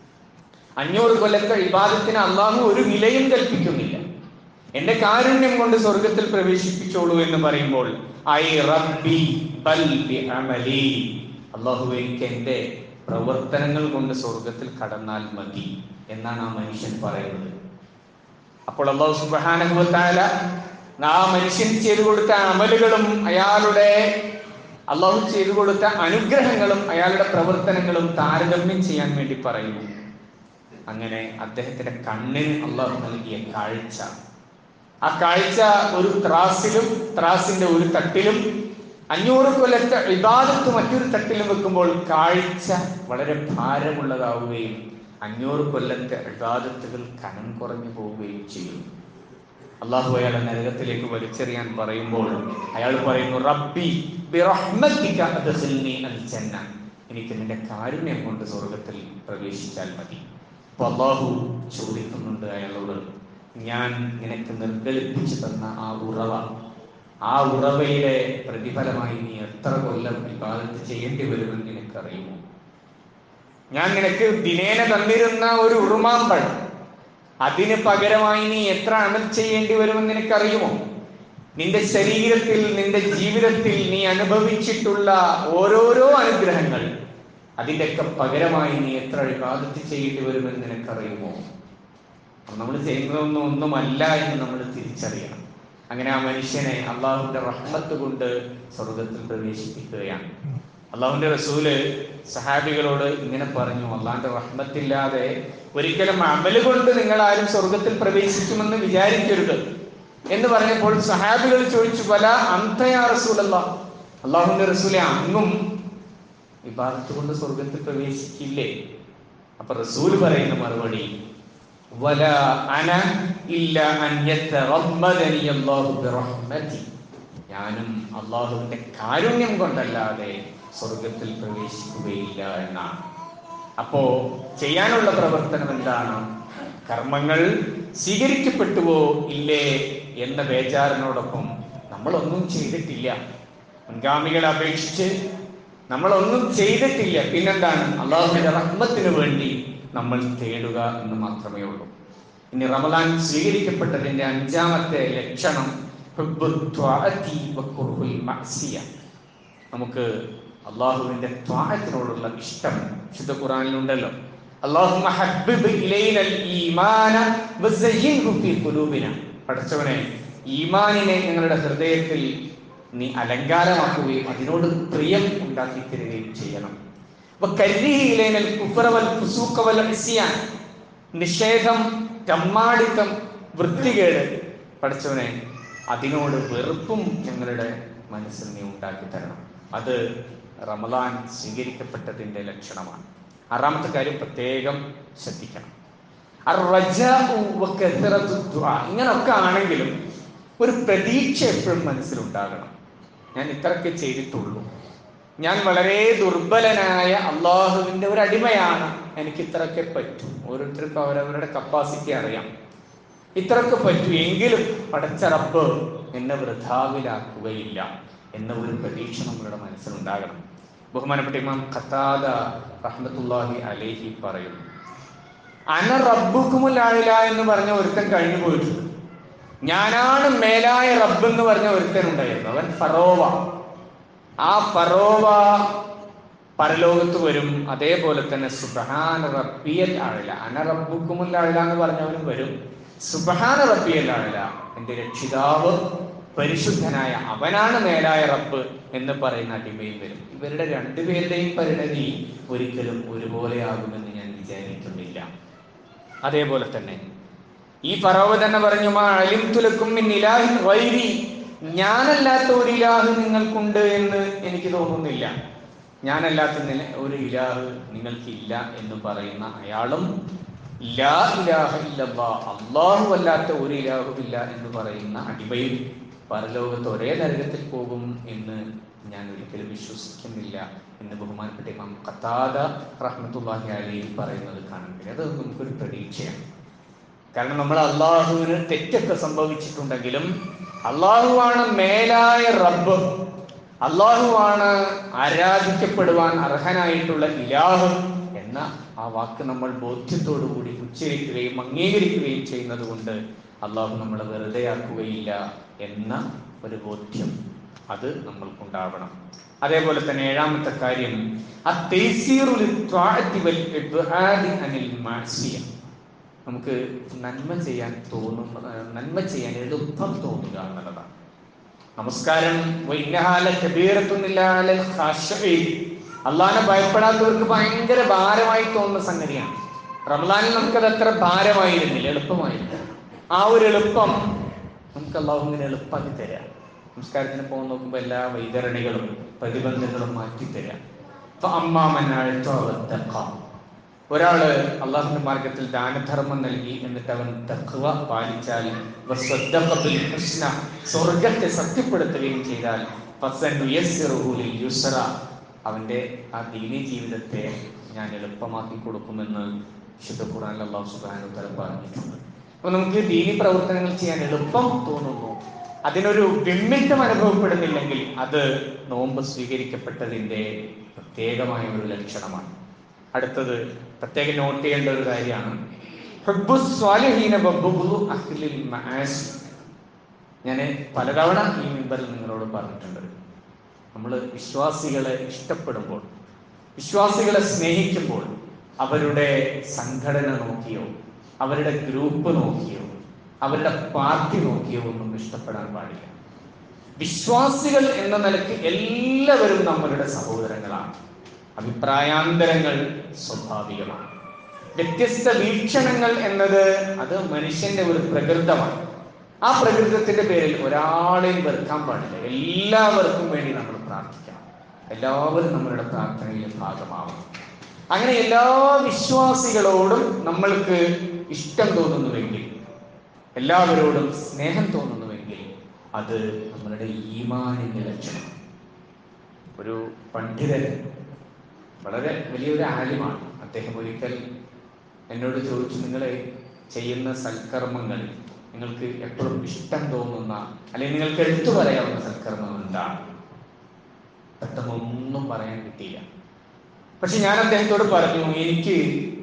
അഞ്ഞൂറ് കൊല്ലത്തെ ഇബാദത്തിന് അള്ളാഹു ഒരു വിലയും കൽപ്പിക്കുന്നില്ല എന്റെ കാരുണ്യം കൊണ്ട് സ്വർഗത്തിൽ പ്രവേശിപ്പിച്ചോളൂ എന്ന് പറയുമ്പോൾ ഐ റബ്ബി ബൽ ബി അമലി അള്ളാഹു എനിക്ക് എന്റെ പ്രവർത്തനങ്ങൾ കൊണ്ട് സ്വർഗത്തിൽ കടന്നാൽ മതി എന്നാണ് ആ മനുഷ്യൻ പറയുന്നത് അപ്പോൾ അള്ളാഹു സുബാനുഭവത്താല ആ മനുഷ്യൻ ചെയ്തു കൊടുത്ത അമലുകളും അയാളുടെ അള്ളാഹു ചെയ്തു കൊടുത്ത അനുഗ്രഹങ്ങളും അയാളുടെ പ്രവർത്തനങ്ങളും താരതമ്യം ചെയ്യാൻ വേണ്ടി പറയുന്നു അങ്ങനെ അദ്ദേഹത്തിന്റെ കണ്ണിന് അള്ളാഹു നൽകിയ കാഴ്ച ആ കാഴ്ച ഒരു ത്രാസിലും ത്രാസിന്റെ ഒരു തട്ടിലും അഞ്ഞൂറ് കൊല്ലത്തെ ഇബാദത്ത് മറ്റൊരു തട്ടിലും വെക്കുമ്പോൾ കാഴ്ച വളരെ ഭാരമുള്ളതാവുകയും അഞ്ഞൂറ് കൊല്ലത്തെ ഇബാദത്തുകൾ കനം കുറഞ്ഞു പോവുകയും ചെയ്യും അള്ളാഹു അയാളെ നരകത്തിലേക്ക് വലിച്ചെറിയാൻ പറയുമ്പോൾ അയാൾ പറയുന്നു റബ്ബി ബിറഹ്മതിക അദ്ഖിൽനി അൽ ജന്ന എനിക്ക് നിന്റെ കാരുണ്യം കൊണ്ട് സ്വർഗത്തിൽ പ്രവേശിച്ചാൽ മതി അപ്പൊ അള്ളാഹു ചോദിക്കുന്നുണ്ട് അയാളോട് ഞാൻ നിനക്ക് നിർഗളിപ്പിച്ചു തന്ന ആ ഉറവ ആ ഉറവയുടെ പ്രതിഫലമായി നീ എത്ര കൊല്ലം വിവാദത്ത് ചെയ്യേണ്ടി വരുമെന്ന് നിനക്കറിയുമോ ഞാൻ നിനക്ക് ദിനേന തന്നിരുന്ന ഒരു ഉറുമാമ്പഴം അതിന് പകരമായി നീ എത്ര അമൽ ചെയ്യേണ്ടി വരുമെന്ന് നിനക്കറിയുമോ നിന്റെ ശരീരത്തിൽ നിന്റെ ജീവിതത്തിൽ നീ അനുഭവിച്ചിട്ടുള്ള ഓരോരോ അനുഗ്രഹങ്ങൾ അതിൻ്റെയൊക്കെ പകരമായി നീ എത്ര വിവാദത്ത് ചെയ്യേണ്ടി വരുമെന്ന് നിനക്കറിയുമോ നമ്മൾ ചെയ്യുന്നതൊന്നും ഒന്നുമല്ല എന്ന് നമ്മൾ തിരിച്ചറിയണം അങ്ങനെ ആ മനുഷ്യനെ അള്ളാഹുവിന്റെ റഹ്മത്ത് കൊണ്ട് സ്വർഗത്തിൽ പ്രവേശിപ്പിക്കുകയാണ് അള്ളാഹുവിന്റെ റസൂല് സഹാബികളോട് ഇങ്ങനെ പറഞ്ഞു അള്ളാഹിന്റെ റഹ്മത്തില്ലാതെ ഒരിക്കലും അമല് കൊണ്ട് നിങ്ങൾ ആരും സ്വർഗത്തിൽ പ്രവേശിക്കുമെന്ന് വിചാരിക്കരുത് എന്ന് പറഞ്ഞപ്പോൾ സഹാബികൾ ചോദിച്ചു പല അന്തയാ റസൂലല്ല അള്ളാഹുവിന്റെ റസൂലെ അങ്ങും വിഭാഗത്ത് കൊണ്ട് സ്വർഗത്തിൽ പ്രവേശിക്കില്ലേ അപ്പൊ റസൂൽ പറയുന്ന മറുപടി വല അന ഇല്ല അൻ യതറമ്മദനി അല്ലാഹു ബിറഹ്മതി ഞാനും അള്ളാഹുവിന്റെ കാരുണ്യം കൊണ്ടല്ലാതെ സ്വർഗത്തിൽ പ്രവേശിക്കുകയില്ല എന്നാണ് അപ്പോ ചെയ്യാനുള്ള പ്രവർത്തനം എന്താണ് കർമ്മങ്ങൾ സ്വീകരിക്കപ്പെട്ടുവോ ഇല്ലേ എന്ന ബേജാറിനോടൊപ്പം നമ്മളൊന്നും ചെയ്തിട്ടില്ല മുൻഗാമികളെ അപേക്ഷിച്ച് നമ്മളൊന്നും ചെയ്തിട്ടില്ല പിന്നെന്താണ് അള്ളാഹുവിന്റെ റഹ്മത്തിന് വേണ്ടി നമ്മൾ തേടുക എന്ന് മാത്രമേ ഉള്ളൂ ഇനി റമദാൻ സ്വീകരിക്കപ്പെട്ടതിന്റെ അഞ്ചാമത്തെ ലക്ഷണം ഹുബ്ബു ത്വാഅത്തി വഖുർഹുൽ മഅസിയ. നമുക്ക് അള്ളാഹുവിന്റെ ത്വാഹത്തിനോടുള്ള ഇഷ്ടം വിശുദ്ധ ഖുറാനിലുണ്ടല്ലോ അള്ളാഹുമ്മ ഹബ്ബിബ് ഇലൈനൽ ഈമാന വസയ്യിൻഹു ഫീ ഖുലൂബിന പടച്ചവനെ ഈമാനിനെ ഞങ്ങളുടെ ഹൃദയത്തിൽ നീ അലങ്കാരമാക്കുകയും അതിനോട് പ്രിയം ഉണ്ടാക്കി തരികയും ചെയ്യണം വകരിഹി ഇലൈനൽ കുഫ്ര വൽ ഫുസൂഖ വൽ ഇസ്യാൻ നിഷേധം ചമ്മാടിത്തം വൃത്തികേട് പഠിച്ചവനെ അതിനോട് വെറുപ്പും ഞങ്ങളുടെ മനസ്സിൽ നീ ഉണ്ടാക്കി തരണം അത് റമദാൻ സ്വീകരിക്കപ്പെട്ടതിന്റെ ലക്ഷണമാണ് ആറാമത്തെ കാര്യം പ്രത്യേകം ശ്രദ്ധിക്കണം അർറജാഉ വകഥറത്തു ദുആ. ഇങ്ങനൊക്കെ ആണെങ്കിലും ഒരു പ്രതീക്ഷ എപ്പോഴും മനസ്സിലുണ്ടാകണം ഞാൻ ഇത്രയൊക്കെ ചെയ്തിട്ടുള്ളൂ ഞാൻ വളരെ ദുർബലനായ അള്ളാഹുവിന്റെ ഒരു അടിമയാണ് എനിക്ക് ഇത്രയൊക്കെ പറ്റും ഓരോരുത്തർക്കും അവരവരുടെ കപ്പാസിറ്റി അറിയാം ഇത്രയൊക്കെ പറ്റൂ എങ്കിലും പടച്ച റബ്ബ് എന്നെ വൃഥാവിലാക്കുകയില്ല എന്ന ഒരു പ്രതീക്ഷ നമ്മളുടെ മനസ്സിലുണ്ടാകണം ബഹുമാനപ്പെട്ട ഇമാം ഖത്താദ റഹ്മത്തുല്ലാഹി അലേഹി പറയുന്നു അന റബ്ബുക്കുമുൽ ആഴില എന്ന് പറഞ്ഞ ഒരുത്തൻ കഴിഞ്ഞു പോയിട്ടുണ്ട് ഞാനാണ് മേലായ റബ്ബ് എന്ന് പറഞ്ഞ ഒരുത്തൻ ഉണ്ടായിരുന്നു അവൻ ഫറോവ ആ ഫറോവ പരലോകത്ത് വരും അതേപോലെ തന്നെ സുബഹാന റബ്ബിയൽ ആഴില അന റബ്ബുക്കുമുൽ ആഴില എന്ന് പറഞ്ഞവനും വരും സുബഹാന റബ്ബിയൽ ആഴില എന്റെ രക്ഷിതാവ് പരിശുദ്ധനായ അവനാണ് മേലായ റബ്ബ് എന്ന് പറയുന്ന അടിമയും വരും ഇവരുടെ രണ്ടുപേരുടെയും പരിണതി ഒരിക്കലും ഒരുപോലെയാകുമെന്ന് ഞാൻ വിചാരിക്കുന്നില്ല അതേപോലെ തന്നെ ഈ ഫറോവ തന്നെ പറഞ്ഞു മാ അലിംതുലക്കും മിൻ ഇലാഹിൻ ഗൈരി ഞാനല്ലാത്ത ഒരു ഇലാഹ് നിങ്ങൾക്കുണ്ട് എന്ന് എനിക്ക് തോന്നുന്നില്ല ഞാനല്ലാത്ത നില ഒരു ഇലാഹ് നിങ്ങൾക്കില്ല എന്ന് പറയുന്ന അയാളും ലാ ഇലാഹ ഇല്ലല്ലാ അള്ളാഹു അല്ലാത്ത ഒരു ഇലാഹുമില്ല എന്ന് പറയുന്ന അടിമയും പരലോകത്ത് ഒരേ നരകത്തിൽ പോകും എന്ന് ഞാൻ ഒരിക്കലും വിശ്വസിക്കുന്നില്ല എന്ന് ബഹുമാനപ്പെട്ട ഇമാം ഖത്താദ റഹ്മത്തുള്ളാഹി അലൈഹി പറയുന്നത് കാണുന്നില്ല അത് നമുക്കൊരു പ്രതീക്ഷയാണ് കാരണം നമ്മൾ അള്ളാഹുവിന് തെറ്റൊക്കെ സംഭവിച്ചിട്ടുണ്ടെങ്കിലും അള്ളാഹുവാണ് മേലായ റബ്ബ് അള്ളാഹുവാണ് ആരാധിക്കപ്പെടുവാൻ അർഹനായിട്ടുള്ള ഇലാഹ് എന്ന ആ വാക്ക് നമ്മൾ ബോധ്യത്തോടു കൂടി ഉച്ചരിക്കുകയും അംഗീകരിക്കുകയും ചെയ്യുന്നത് കൊണ്ട് അള്ളാഹു നമ്മളെ വെറുതെയാക്കുകയില്ല എന്ന ഒരു ബോധ്യം അത് നമ്മൾക്കുണ്ടാവണം അതേപോലെ തന്നെ ഏഴാമത്തെ കാര്യം അത്തൈസീറുൽ ത്വാഅത്തി വൽ ഇബ്ആദി അനിൽ മാസിയ നമുക്ക് നന്മ ചെയ്യാൻ തോന്നും നന്മ ചെയ്യാൻ എളുപ്പം തോന്നുക എന്നുള്ളതാണ് നമസ്കാരം അള്ളാഹിനെ ഭയപ്പെടാത്തവർക്ക് ഭയങ്കര ഭാരമായി തോന്നുന്ന സംഗതിയാണ് റമദാനിൽ നമുക്കത് അത്ര ഭാരമായിരുന്നില്ല എളുപ്പമായിരുന്നു ആ ഒരു എളുപ്പം നമുക്ക് അള്ളാഹു ഇങ്ങനെ എളുപ്പമാക്കി തരാം നമസ്കാരത്തിന് പോകാൻ നോക്കുമ്പോൾ എല്ലാ വൈതരണികളും പ്രതിബന്ധങ്ങളും മാറ്റി തരാം അപ്പൊ അമ്മാമനാഴ്ച ഒരാള് അള്ളാഹുന്റെ മാർഗത്തിൽ ദാനധർമ്മം നൽകി എന്നിട്ട് അവൻ തഖ്വ പാലിച്ചാൽ വസ്വദ്ദഖ ബിൽ ഹുസ്ന സ്വർഗത്തെ സത്യപ്പെടുത്തുകയും ചെയ്താൽ ഫസനുയസ്സിറുഹു ലിൽ യുസ്ര അവന്റെ ആ ദീനി ജീവിതത്തെ ഞാൻ എളുപ്പമാക്കി കൊടുക്കുമെന്ന് വിശുദ്ധ ഖുർആനിൽ അള്ളാഹു സുബ്ഹാനഹു വ തആല പറഞ്ഞിട്ടുണ്ട് അപ്പൊ നമുക്ക് ദീനി പ്രവർത്തനങ്ങൾ ചെയ്യാൻ എളുപ്പം തോന്നുന്നു അതിനൊരു വിമ്മിത്തം അനുഭവപ്പെടുന്നില്ലെങ്കിൽ അത് നോമ്പ് സ്വീകരിക്കപ്പെട്ടതിന്റെ പ്രത്യേകമായ ഒരു ലക്ഷണമാണ് അടുത്തത് പ്രത്യേകം നോട്ട് ചെയ്യേണ്ട ഒരു കാര്യമാണ് ഹുബ്ബു സ്വാലിഹീന ബബ്ബുഹു അഹ്ലിൽ മആസി ഞാൻ പലതവണ ഈ മിമ്പറിൽ നിങ്ങളോട് പറഞ്ഞിട്ടുണ്ട് നമ്മൾ വിശ്വാസികളെ ഇഷ്ടപ്പെടുമ്പോൾ വിശ്വാസികളെ സ്നേഹിക്കുമ്പോൾ അവരുടെ സംഘടന നോക്കിയോ അവരുടെ ഗ്രൂപ്പ് നോക്കിയോ അവരുടെ പാർട്ടി നോക്കിയോ ഒന്നും ഇഷ്ടപ്പെടാൻ പാടില്ല വിശ്വാസികൾ എന്ന നിലയ്ക്ക് എല്ലാവരും നമ്മളുടെ സഹോദരങ്ങളാണ് അഭിപ്രായാന്തരങ്ങൾ സ്വാഭാവികമാണ് വ്യത്യസ്ത വീക്ഷണങ്ങൾ എന്നത് അത് മനുഷ്യന്റെ ഒരു പ്രകൃതമാണ് ആ പ്രകൃതത്തിന്റെ പേരിൽ ഒരാളെയും വെറുക്കാൻ പാടില്ല എല്ലാവർക്കും വേണ്ടി നമ്മൾ പ്രാർത്ഥിക്കണം എല്ലാവരും നമ്മളുടെ പ്രാർത്ഥനയിൽ ഭാഗമാവണം അങ്ങനെ എല്ലാ വിശ്വാസികളോടും നമ്മൾക്ക് ഇഷ്ടം തോന്നുന്നുവെങ്കിൽ എല്ലാവരോടും സ്നേഹം തോന്നുന്നുവെങ്കിൽ അത് നമ്മളുടെ ഈമാനിന്റെ ലക്ഷണം ഒരു പണ്ഡിതൻ വളരെ വലിയൊരു ആലിമാണ് അദ്ദേഹം ഒരിക്കൽ എന്നോട് ചോദിച്ചു നിങ്ങൾ ചെയ്യുന്ന സൽക്കർമ്മങ്ങൾ നിങ്ങൾക്ക് എപ്പോഴും ഇഷ്ടം തോന്നുന്ന അല്ലെങ്കിൽ നിങ്ങൾക്ക് എടുത്തു പറയാവുന്ന സൽക്കർമ്മം എന്താണ് പെട്ടെന്ന് ഒന്നും പറയാൻ കിട്ടിയില്ല പക്ഷെ ഞാൻ അദ്ദേഹത്തോട് പറഞ്ഞു എനിക്ക്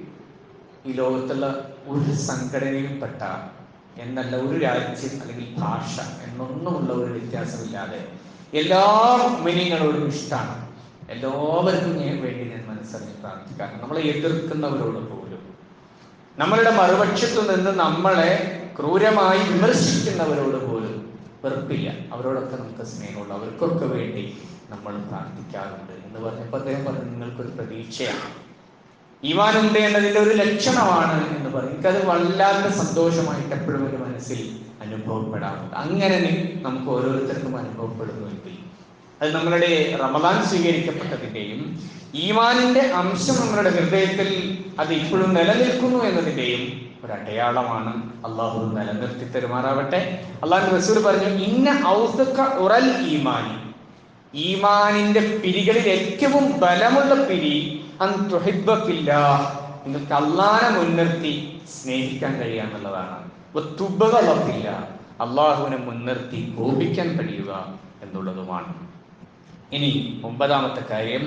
ഈ ലോകത്തുള്ള ഒരു സംഘടനയിൽ പെട്ട എന്നല്ല ഒരു രാജ്യം അല്ലെങ്കിൽ ഭാഷ എന്നൊന്നുമുള്ള ഒരു വ്യത്യാസമില്ലാതെ എല്ലാ മിനിങ്ങളോടും ഇഷ്ടമാണ് എല്ലാവർക്കും ഞാൻ വേണ്ടി ഞാൻ മനസ്സറിഞ്ഞ് പ്രാർത്ഥിക്കാം നമ്മളെ എതിർക്കുന്നവരോട് പോലും നമ്മളുടെ മറുപക്ഷത്തു നിന്ന് നമ്മളെ ക്രൂരമായി വിമർശിക്കുന്നവരോട് പോലും വെറുപ്പില്ല അവരോടൊക്കെ നമുക്ക് സ്നേഹമുള്ളൂ അവർക്കൊക്കെ വേണ്ടി നമ്മൾ പ്രാർത്ഥിക്കാറുണ്ട് എന്ന് പറഞ്ഞപ്പോൾ അദ്ദേഹം പറഞ്ഞു നിങ്ങൾക്കൊരു പ്രതീക്ഷയാണ് ഈമാനുണ്ട് എന്നതിന്റെ ഒരു ലക്ഷണമാണ് എന്ന് പറയും എനിക്കത് വല്ലാത്ത സന്തോഷമായിട്ട് എപ്പോഴും ഒരു മനസ്സിൽ അനുഭവപ്പെടാറുണ്ട് അങ്ങനെ നമുക്ക് ഓരോരുത്തർക്കും അനുഭവപ്പെടുന്നുവെങ്കിൽ അത് നമ്മളുടെ റമദാൻ സ്വീകരിക്കപ്പെട്ടതിന്റെയും ഈമാനിന്റെ അംശം നമ്മളുടെ ഹൃദയത്തിൽ അത് ഇപ്പോഴും നിലനിൽക്കുന്നു എന്നതിന്റെയും ഒരു അടയാളമാണ് അള്ളാഹു നിലനിർത്തി തെരുമാറാവട്ടെ അള്ളാഹു റസൂൽ പറഞ്ഞു ഇന്ന ഔസക്ക ഉറൽ ഈമാനി ഈമാനിന്റെ പിരികളിൽ ഏറ്റവും ബലമുള്ള പിരി അന്തുഹിബക്കില്ല നിങ്ങൾക്ക് അള്ളാനെ മുൻനിർത്തി സ്നേഹിക്കാൻ കഴിയാന്നുള്ളതാണ് തുബകളപ്പില്ല അള്ളാഹുവിനെ മുൻനിർത്തി കോപിക്കാൻ കഴിയുക എന്നുള്ളതുമാണ് ഇനി ഒമ്പതാമത്തെ കാര്യം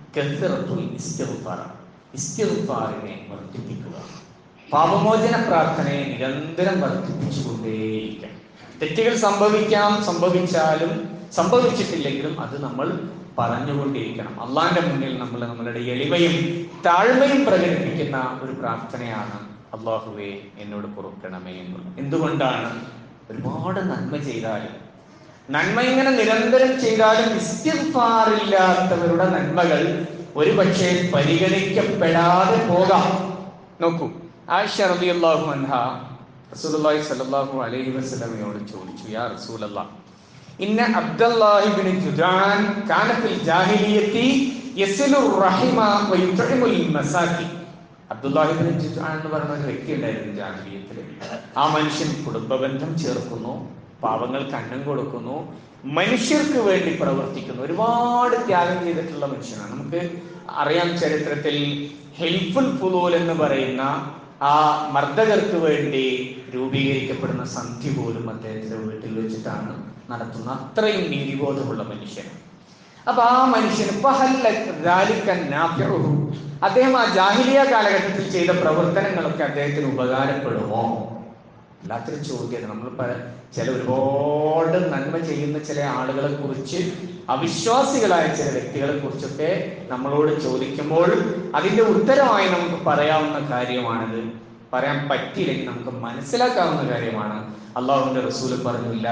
ഇസ്തിഗ്ഫാറിനെ വർദ്ധിപ്പിക്കുക പാപമോചന പ്രാർത്ഥനയെ നിരന്തരം വർദ്ധിപ്പിച്ചുകൊണ്ടേയിരിക്കണം തെറ്റുകൾ സംഭവിക്കാം സംഭവിച്ചാലും സംഭവിച്ചിട്ടില്ലെങ്കിലും അത് നമ്മൾ പറഞ്ഞുകൊണ്ടിരിക്കണം അള്ളാന്റെ മുന്നിൽ നമ്മൾ നമ്മളുടെ എളിമയും താഴ്മയും പ്രകടിപ്പിക്കുന്ന ഒരു പ്രാർത്ഥനയാണ് അള്ളാഹുവെ എന്നോട് പൊറുക്കണമേ എന്നുള്ളത് എന്തുകൊണ്ടാണ് ഒരുപാട് നന്മ ചെയ്താലും നന്മ ഇങ്ങനെ നിരന്തരം ചെയ്താലും ഇസ്തിഫാറില്ലാത്തവരുടെ നന്മകൾ ഒരു പക്ഷേ പരിഗണിക്കപ്പെടാതെ പോകാം നോക്കൂ ആയിഷ റളിയല്ലാഹു അൻഹ റസൂലുള്ളാഹി സ്വല്ലല്ലാഹു അലൈഹി വസല്ലമയോട് ചോദിച്ചു യാ റസൂലല്ലാഹ് ഇന്ന അബ്ദുല്ലാഹി ഇബ്നു ജുദാൻ കാന ഫിൽ ജാഹിലിയത്തി യസിലു റഹിമ വയുതഇമുൽ മസാക്കി അബ്ദുല്ലാഹിബിൻ എന്ന് പറയുന്ന ഒരു വ്യക്തി ഉണ്ടായിരുന്നു ജാഹിലിയത്തിൽ ആ മനുഷ്യൻ കുടുംബബന്ധം ചേർക്കുന്നു പാവങ്ങൾക്ക് അന്നം കൊടുക്കുന്നു മനുഷ്യർക്ക് വേണ്ടി പ്രവർത്തിക്കുന്നു ഒരുപാട് ത്യാഗം ചെയ്തിട്ടുള്ള മനുഷ്യനാണ് നമുക്ക് അറിയാം ചരിത്രത്തിൽ ഹെൽപ്ഫുൾ ഫുലൂൽ എന്ന് പറയുന്ന ആ മർദ്ദകർക്ക് വേണ്ടി രൂപീകരിക്കപ്പെടുന്ന സന്ധ്യ പോലും അദ്ദേഹത്തിന്റെ വീട്ടിൽ വെച്ചിട്ടാണ് നടത്തുന്ന അത്രയും നീതിബോധമുള്ള മനുഷ്യൻ അപ്പൊ ആ മനുഷ്യന് അദ്ദേഹം ആ ജാഹിലിയ കാലഘട്ടത്തിൽ ചെയ്ത പ്രവർത്തനങ്ങളൊക്കെ അദ്ദേഹത്തിന് ഉപകാരപ്പെടുമോ അല്ലാത്തൊരു ചോദ്യം നമ്മൾ ചില ഒരുപാട് നന്മ ചെയ്യുന്ന ചില ആളുകളെ കുറിച്ച് അവിശ്വാസികളായ ചില വ്യക്തികളെ കുറിച്ചൊക്കെ നമ്മളോട് ചോദിക്കുമ്പോൾ അതിന്റെ ഉത്തരമായി നമുക്ക് പറയാവുന്ന കാര്യമാണിത് പറയാൻ പറ്റിയില്ലെങ്കിൽ നമുക്ക് മനസ്സിലാക്കാവുന്ന കാര്യമാണ് അള്ളാഹുവിന്റെ റസൂൽ പറഞ്ഞില്ല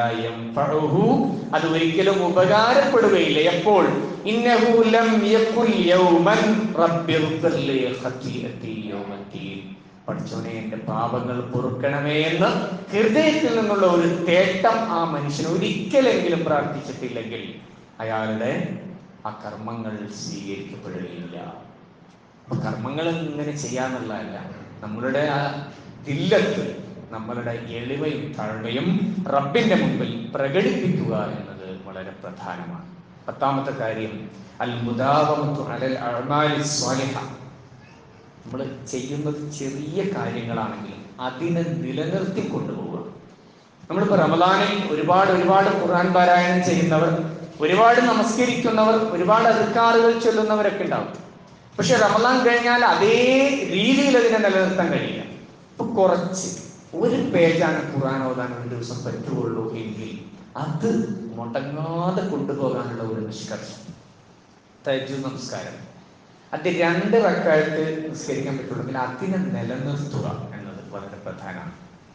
അത് ഒരിക്കലും ഉപകാരപ്പെടുകയില്ല എപ്പോൾ ഇന്നഹു ലം യഖുൽ യൗമൻ റബ്ബി ഗ്ഫിർലി ഖതീഅതി യൗമദ്ദീൻ പഠിച്ചോനെ എന്റെ പാപങ്ങൾ പൊറുക്കണമേ എന്ന് ഹൃദയത്തിൽ നിന്നുള്ള ഒരു തേട്ടം ആ മനുഷ്യൻ ഒരിക്കലെങ്കിലും പ്രാർത്ഥിച്ചിട്ടില്ലെങ്കിൽ അയാളുടെ ആ കർമ്മങ്ങൾ സ്വീകരിക്കപ്പെടുകയില്ല അപ്പൊ കർമ്മങ്ങൾ ഇങ്ങനെ ചെയ്യാന്നുള്ളതല്ല നമ്മളുടെ ആ ദില്ലത്ത് നമ്മളുടെ എളിവയും താഴ്വയും റബ്ബിന്റെ മുമ്പിൽ പ്രകടിപ്പിക്കുക എന്നത് വളരെ പ്രധാനമാണ് പത്താമത്തെ കാര്യം അൽ മുദാവമത്തു അലൽ അഅ്മാലി സ്വാലിഹ നമ്മൾ ചെയ്യുന്നത് ചെറിയ കാര്യങ്ങളാണെങ്കിലും അതിനെ നിലനിർത്തി കൊണ്ടുപോവുക നമ്മളിപ്പോ റമദാനിൽ ഒരുപാട് ഒരുപാട് ഖുർആൻ പാരായണം ചെയ്യുന്നവർ ഒരുപാട് നമസ്കരിക്കുന്നവർ ഒരുപാട് അധികാറുകൾ ചൊല്ലുന്നവരൊക്കെ ഉണ്ടാവും പക്ഷെ റമദാൻ കഴിഞ്ഞാൽ അതേ രീതിയിൽ അതിനെ നിലനിർത്താൻ കഴിയില്ല ഇപ്പൊ കുറച്ച് ഒരു പേജാണ് ഖുർആൻ ഓതാൻ ഒരു ദിവസം പറ്റുള്ളൂ എങ്കിൽ അത് മുടങ്ങാതെ കൊണ്ടുപോകാനുള്ള ഒരു നിഷ്കർഷം തജു നമസ്കാരം അത് രണ്ട് റക്കായത്ത് നിസ്കരിക്കാൻ പറ്റുള്ളൂ അതിനെ നിലനിർത്തുക എന്നത് വളരെ പ്രധാനമാണ്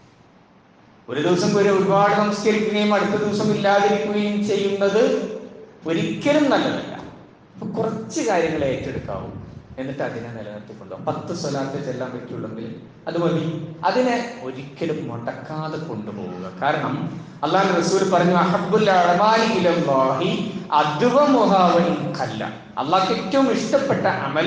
ഒരു ദിവസം ഒരു ഒരുപാട് നമസ്കരിക്കുകയും അടുത്ത ദിവസം ഇല്ലാതിരിക്കുകയും ചെയ്യുന്നത് ഒരിക്കലും നല്ലതല്ല അപ്പൊ കുറച്ച് കാര്യങ്ങൾ ഏറ്റെടുക്കാവൂ എന്നിട്ട് അതിനെ നിലനിർത്തിക്കൊണ്ടുപോകും പത്ത് സ്വലാത്ത് ചെല്ലാൻ പറ്റുള്ളെങ്കിൽ അത് മതി അതിനെ ഒരിക്കലും മുടക്കാതെ കൊണ്ടുപോവുക കാരണം അള്ളാഹു റസൂൽ പറഞ്ഞു അഹബുൽ അഅമാലി ഇലല്ലാഹി അദ്വമുഹാവൻ കല്ല അള്ളാഹ്ക്ക് ഏറ്റവും ഇഷ്ടപ്പെട്ട അമൽ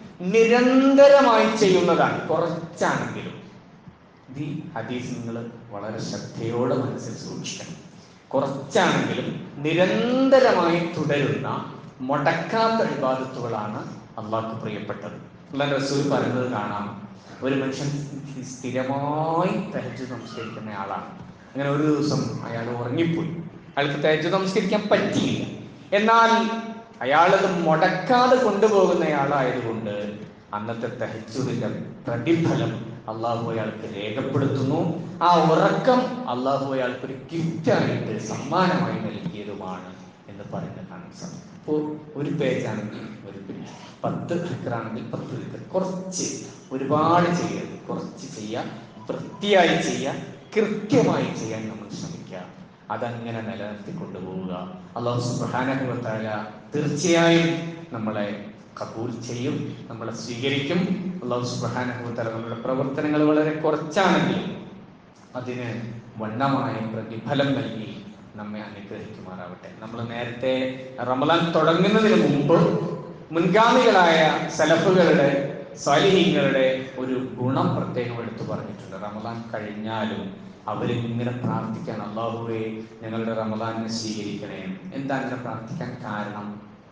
നിരന്തരമായി ചെയ്യുന്നതാണ് കുറച്ചാണെങ്കിലും ഇത് ഈ ഹദീസ് നിങ്ങൾ വളരെ ശ്രദ്ധയോടെ മനസ്സിൽ സൂക്ഷിക്കണം കുറച്ചാണെങ്കിലും നിരന്തരമായി തുടരുന്ന മുടക്കാത്ത വിവാദത്തുകളാണ് അള്ളാഹ്ക്ക് പ്രിയപ്പെട്ടത് അള്ളാഹ് റസൂൽ പറയുന്നത് കാണാം ഒരു മനുഷ്യൻ സ്ഥിരമായി തഹജ് നമസ്കരിക്കുന്ന ആളാണ് അങ്ങനെ ഒരു ദിവസം അയാൾ ഉറങ്ങിപ്പോയി അയാൾക്ക് തഹജ് നമസ്കരിക്കാൻ പറ്റിയില്ല എന്നാൽ അയാളത് മുടക്കാതെ കൊണ്ടുപോകുന്നയാളായതുകൊണ്ട് അന്നത്തെ തഹജുദിന്റെ പ്രതിഫലം അള്ളാഹു അയാൾക്ക് രേഖപ്പെടുത്തുന്നു ആ ഉറക്കം അള്ളാഹു അയാൾക്ക് ഒരു ഗിഫ്റ്റായിട്ട് സമ്മാനമായി നൽകിയതുമാണ് എന്ന് പറയുന്നത് കാണാൻ സാധിക്കും അപ്പോൾ ഒരു പേജാണെങ്കിൽ ഒരു പേജ് പത്ത് ദിക്കറാണെങ്കിൽ പത്ത് ദിക്കർ കുറച്ച് ഒരുപാട് ചെയ്യരുത് കുറച്ച് ചെയ്യുക വൃത്തിയായി ചെയ്യുക കൃത്യമായി ചെയ്യാൻ നമ്മൾ ശ്രമിക്കുക അതങ്ങനെ നിലനിർത്തി കൊണ്ടുപോവുക അള്ളാഹു സുബ്രഹാനുഭവത്തായ തീർച്ചയായും നമ്മളെ കബൂൽ ചെയ്യും നമ്മളെ സ്വീകരിക്കും അള്ളാഹു സുബ്രഹാനുഭവത്താല നമ്മുടെ പ്രവർത്തനങ്ങൾ വളരെ കുറച്ചാണെങ്കിലും അതിന് വണ്ണമായ പ്രതിഫലം നൽകി നമ്മെ അനുഗ്രഹിക്കുമാറാവട്ടെ നമ്മൾ നേരത്തെ റമലാൻ തുടങ്ങുന്നതിന് മുമ്പ് മുൻഗാമികളായ സലഫുകളുടെ സ്വാലിഹീങ്ങളുടെ ഒരു ഗുണം പ്രത്യേകം എടുത്തു പറഞ്ഞിട്ടുണ്ട് റമലാൻ കഴിഞ്ഞാലും അവരിങ്ങനെ പ്രാർത്ഥിക്കാൻ അള്ളാഹുവെ ഞങ്ങളുടെ റമലാനെ സ്വീകരിക്കണേ എന്താ അങ്ങനെ പ്രാർത്ഥിക്കാൻ കാരണം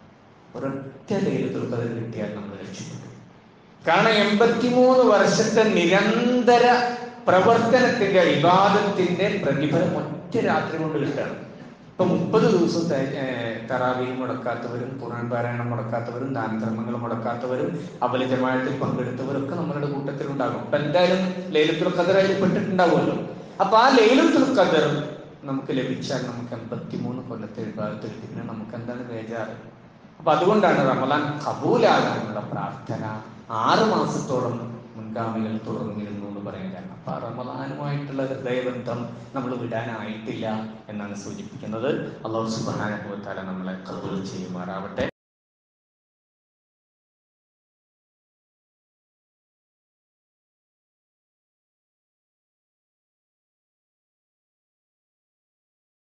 ഒരൊറ്റ ലൈലത്തുൽ ഖദർ കിട്ടിയാൽ നമ്മൾ രക്ഷപ്പെട്ടു കാരണം എൺപത്തിമൂന്ന് വർഷത്തെ നിരന്തര പ്രവർത്തനത്തിന്റെ വിവാദത്തിന്റെ പ്രതിഫലം ഒറ്റ രാത്രി കൊണ്ട് കിട്ടുകയാണ് ഇപ്പൊ മുപ്പത് ദിവസം തറാവീൽ മുടക്കാത്തവരും ഖുർആൻ പാരായണം മുടക്കാത്തവരും ദാനധർമ്മങ്ങൾ മുടക്കാത്തവരും അവലജമായത്തിൽ പങ്കെടുത്തവരൊക്കെ നമ്മളുടെ കൂട്ടത്തിൽ ഉണ്ടാകും അപ്പൊ എന്തായാലും ലൈലത്തുൽ ഖദർ അതിൽ പെട്ടിട്ടുണ്ടാവുമല്ലോ അപ്പൊ ആ ലൈലത്തുൽ ഖദർ നമുക്ക് ലഭിച്ചാൽ നമുക്ക് എൺപത്തിമൂന്ന് കൊല്ലത്തെ വിഭാഗത്തിൽ പിന്നെ നമുക്ക് എന്താണ് ബേജാറ് അപ്പൊ അതുകൊണ്ടാണ് റമലാൻ കബൂലാകാനുള്ള പ്രാർത്ഥന ആറ് മാസത്തോളം മുൻഗാമികൾ തുടർന്നിരുന്നു എന്ന് പറയാൻ കാരണം അപ്പൊ ആ റമലാനുമായിട്ടുള്ള ഹൃദയബന്ധം നമ്മൾ വിടാനായിട്ടില്ല എന്നാണ് സൂചിപ്പിക്കുന്നത് അള്ളാഹു സുബാനുഭവത്താല നമ്മളെ കബൂൽ ചെയ്യുമാറാവട്ടെ